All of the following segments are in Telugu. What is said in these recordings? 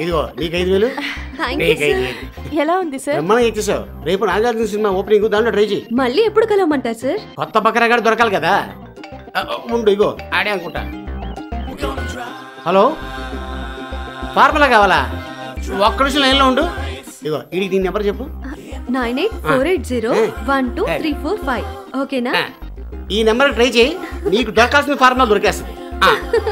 ఇదిగో నీకు ఐదు వేలు థ్యాంక్ యూ నీకు ఐదు సార్ వేలు ఎలా ఉంది సార్ బ్రహ్మాండంగా ఇచ్చేసావు రేపు నాగార్జున సినిమా ఓపెనింగ్ దాంట్లో ట్రై చేయి మళ్ళీ ఎప్పుడు కలవమంటారు సార్ కొత్త బకరాగాడు దొరకాలి కదా ఆ, ఉండు ఇగో ఆడే అనుకుంటా హలో ఫార్ములా కావాలా ఒక్క నిమిషం లైన్లో ఉండు ఇగో ఇది దీని నెంబర్ చెప్పు nine eight four eight zero one two three four five ఓకేనా ఆ, ఈ నెంబర్ ట్రై చేయి నీకు దొరకాల్సిన ఫార్ములా దొరికేస్తుంది ఆ,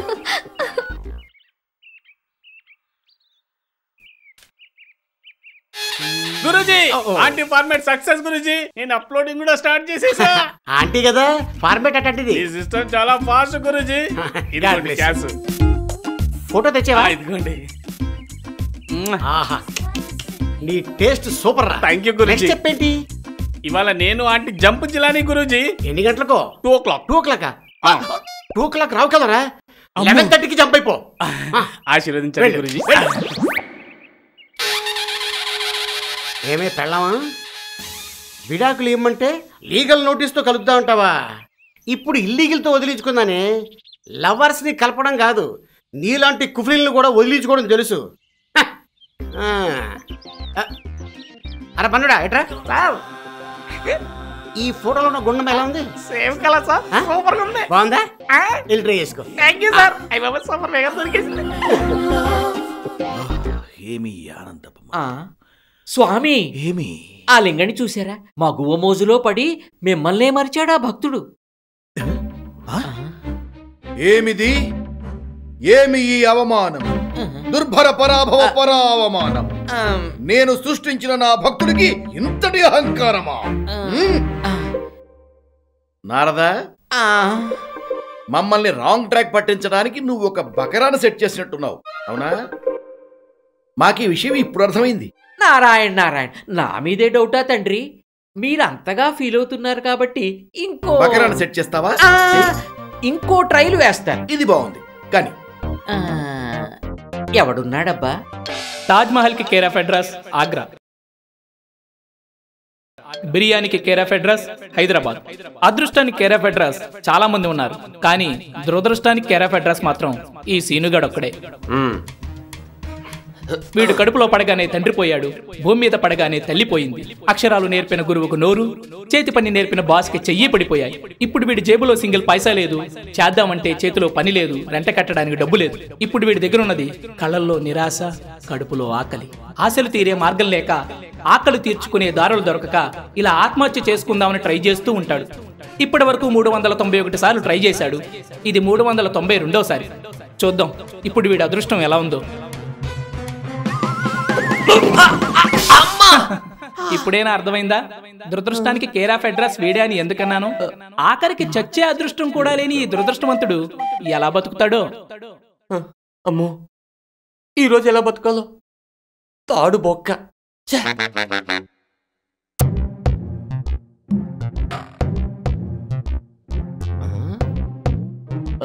guruji aunty format success guruji నేను అప్లోడింగ్ కూడా స్టార్ట్ చేసేసా ఆంటీ కదా ఫార్మేట్ అట్టంటిది ఈ సిస్టమ్ చాలా ఫాస్ట్ గురుజీ ఇదిగోండి క్యాష్ ఫోటో తెచ్చావా ఇదిగోండి ఆహా నీ టేస్ట్ సూపర్ రా Thank you, గురూజీ. నెక్స్ట్ చెప్పేంటి ఇవాళ నేను ఆంటీ జంప్ జిలాని గురుజీ ఎన్ని గంటలకో two o'clock two o'clock two o'clock రావు కదరా లెవెన్ థర్టీకి జంప్ అయిపో ఆ, ఆశీర్వదించండి వెళ్ళు, గురుజీ వెళ్ళు. ఏమే పెళ్ళామా విడాకులు ఇవ్వమంటే లీగల్ నోటీస్తో కలుపుతా ఉంటావా ఇప్పుడు ఇల్లీగల్తో వదిలించుకుందానే లవర్స్ని కలపడం కాదు నీలాంటి కుఫ్రీలను కూడా వదిలించుకోవడం తెలుసు హ! ఆ. ఆ. అరే పన్నుడా ఎట్రా రావ్. ఈ ఫోటోలో ఉన్న గుండం ఎలా ఉంది సేమ్ కలర్ సార్ ఆ? సూపర్ గా ఉంది బాగుందా వెళ్ళి ట్రై చేసుకో థ్యాంక్ యూ సార్ అయ్యి బాబా సూపర్ వేగం దొరికేసింది ఏమి ఆనందపమ ఆ స్వామి ఏమి ఆ లింగని చూసారా మా గువ్వ మోజులో పడి మిమ్మల్నే మరిచాడా భక్తుడు ఏమిది ఏమి ఈ అవమానం దుర్భర పరాభవ పరావమానం ఆమ్, నేను సృష్టించిన నా భక్తుడికి ఇంతటి అహంకారమా హ్మ్? ఆ, నారదా ఆ, మమ్మల్ని రాంగ్ ట్రాక్ పట్టించడానికి నువ్వు ఒక బకరాన్ని సెట్ చేసినట్టున్నావు అవునా మాకు ఈ విషయం ఇప్పుడు అర్థమైంది నారాయణ నారాయణ నా మీదే డౌటా తండ్రి మీరంతగా ఫీల్ అవుతున్నారు కాబట్టి ఇంకో బకరాన్ని సెట్ చేస్తావా ఆ, ఇంకో ట్రైల్ వేస్తాను ఇది బాగుంది కానీ ఆ, ఎవడున్నాడబ్బా తాజ్ మహల్ కి కేర్ ఆఫ్ అడ్రస్ ఆగ్రా బిర్యానీకి కేర్ ఆఫ్ అడ్రస్ హైదరాబాద్ అదృష్టానికి కేర్ ఆఫ్ అడ్రస్ చాలా మంది ఉన్నారు కానీ దురదృష్టానికి కేర్ ఆఫ్ అడ్రస్ మాత్రం ఈ సీనుగాడు ఒక్కడే వీడు కడుపులో పడగానే తండ్రి పోయాడు భూమి మీద పడగానే తల్లి పోయింది అక్షరాలు నేర్పిన గురువుకు నోరు చేతి పని నేర్పిన బాస్కి చెయ్యి పడిపోయాయి ఇప్పుడు వీడి జేబులో సింగిల్ పైసా లేదు చేద్దామంటే చేతిలో పని లేదు రెంట కట్టడానికి డబ్బు లేదు ఇప్పుడు వీడి దగ్గర ఉన్నది కళ్ళల్లో నిరాశ కడుపులో ఆకలి ఆశలు తీరే మార్గం లేక ఆకలి తీర్చుకునే దారులు దొరకక ఇలా ఆత్మహత్య చేసుకుందామని ట్రై చేస్తూ ఉంటాడు ఇప్పటి వరకు మూడు వందల తొంభై ఒకటి సార్లు ట్రై చేశాడు ఇది మూడు వందల తొంభై రెండోసారి చూద్దాం ఇప్పుడు వీడి అదృష్టం ఎలా ఉందో ఇప్పుడేనా అర్థమైందా దురదృష్టానికి కేర్ ఆఫ్ అడ్రస్ వీడే అని ఎందుకన్నాను ఆఖరికి చచ్చే అదృష్టం కూడా లేని ఈ దురదృష్టవంతుడు ఎలా బతుకుతాడో అమ్మో ఈరోజు ఎలా బతకాలో తాడు బొక్క ఛే! ఆ?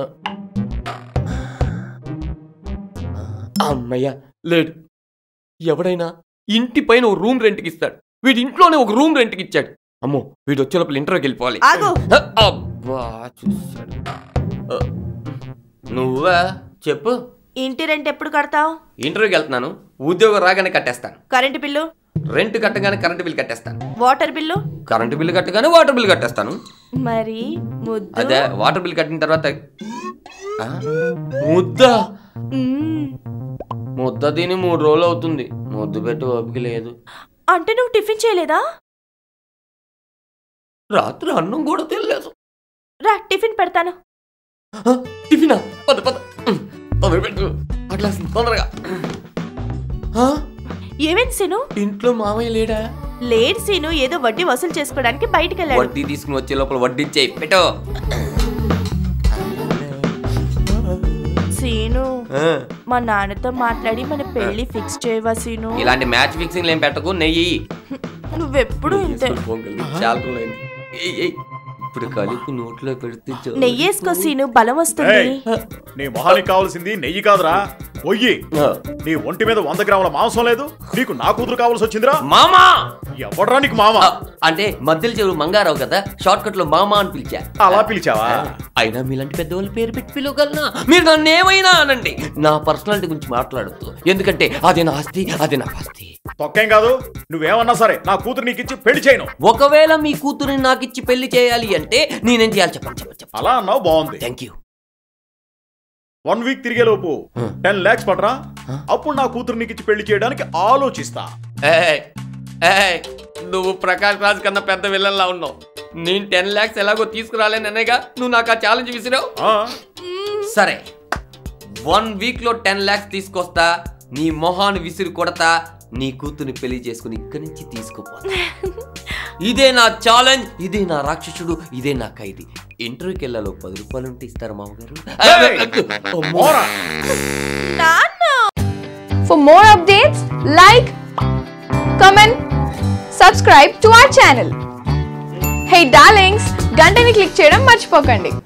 అమ్మయ్య లేడు ఎవడైనా ఇంటి పైన ఒక రూమ్ రెంట్కి ఇస్తాడు వీడి ఇంట్లోనే ఒక రూమ్ రెంట్కి ఇచ్చాడు అమ్మో వీడు వచ్చే లోపల ఇంటర్వ్యూకి వెళ్ళిపోవాలి ఆగు ఆ, అబ్బా చూసాడు ఆ, నువ్వా చెప్పు ఇంటి రెంట్ ఎప్పుడు కడతావు ఇంటర్వ్యూకి వెళ్తున్నాను ఉద్యోగం రాగానే కట్టేస్తాను కరెంటు బిల్లు రెంట్ కట్టగానే కరెంట్ బిల్ కట్టేస్తాను వాటర్ బిల్లు కరెంట్ బిల్ కట్టగానే వాటర్ బిల్ కట్టేస్తాను మరి ముద్దు అదే వాటర్ బిల్ కట్టిన తర్వాత ఆ? ముద్ద మ్మ్. ముద్ద తిని మూడు రోజులు అవుతుంది ముద్దు పెట్టి ఓపిక లేదు అంటే నువ్వు టిఫిన్ చేయలేదా రాత్రి అన్నం కూడా తినలేదు రా టిఫిన్ పెడతాను ఆ, టిఫినా పద పద ఉమ్, తొందరగా పెట్టు అట్లా తొందరగా ఆ, ఏమేంటి సీను ఇంట్లో మామయ్య లేడా లేడు సీను ఏదో వడ్డీ వసూలు చేసుకోవడానికి బయటికి వెళ్ళాడు వడ్డీ తీసుకుని వచ్చే లోపల వడ్డీ ఇచ్చేయి పెట్టు సీను ఆ, మా నాన్నతో మాట్లాడి మన పెళ్లి ఫిక్స్ చేయవా సీను ఇలాంటి మ్యాచ్ ఫిక్సింగ్ ఏం పెట్టకు నెయ్యి నువ్వెప్పుడు ఇంతే పొంగల్ చాలా రోజులైంది. ఏయ్, ఏయ్, ఇప్పుడు కలిపి నోట్లో పెడితే చాలు. నెయ్యేసుకో సీను బలం వస్తుంది నీ మొహానికి కావాల్సింది నెయ్యి కాదురా పొయ్యి నీ ఒంటి మీద వంద గ్రాముల మాంసం లేదు నీకు నా కూతురు కావాల్సి వచ్చిందిరా మామా ఎవడ్రా నీకు మామ ఆ, అంటే మధ్యలో చెవులు మంగారావు కదా షార్ట్ కట్ లో మామా అని పిలిచా అలా పిలిచావా అయినా మీలాంటి పెద్దవాళ్ళు పేరు పెట్టి పిలవగలనా మీరు నన్ను ఏమైనా అనండి నా పర్సనాలిటీ గురించి మాట్లాడద్దు ఎందుకంటే అది నా ఆస్తి అది నా ఆస్తి తొక్కేం కాదు నువ్వేమన్నా సరే నా కూతురు నీకు ఇచ్చి పెళ్లి చేయను ఒకవేళ మీ కూతురిని నాకు ఇచ్చి పెళ్లి చేయాలి అంటే నేనేం చేయాలి చెప్పండి చెప్పండి చెప్పండి అలా అన్నావు బాగుంది థ్యాంక్ యూ వన్ వీక్ తిరిగే లోపు టెన్ లాక్స్ పట్రా అప్పుడు నా కూతురు నీకు ఇచ్చి పెళ్లి చేయడానికి ఆలోచిస్తా ఏయ్, ఏయ్, నువ్వు ప్రకాష్ రాజ్ కన్నా పెద్ద విల్లన్లా ఉన్నావు నేను టెన్ లాక్స్ ఎలాగో తీసుకురాలేను అనేగా నువ్వు నాకు ఆ ఛాలెంజ్ విసిరావు ఆ, సరే వన్ వీక్ లో టెన్ లాక్స్ తీసుకొస్తా నీ మొహాన్ని విసిరి కొడతా నీ కూతుర్ని పెళ్లి చేసుకుని ఇక్కడి నుంచి తీసుకుపోతా ఇదే నా ఛాలెంజ్ ఇదే నా రాక్షసుడు ఇదే నా ఖైదీ ఇంటర్వ్యూకి వెళ్ళాలో పది రూపాయలు ఉంటే ఇస్తారు మామగారు పోరా. For more updates, like, comment, subscribe to our channel. Hey darlings, గంటని click చేయడం మర్చిపోకండి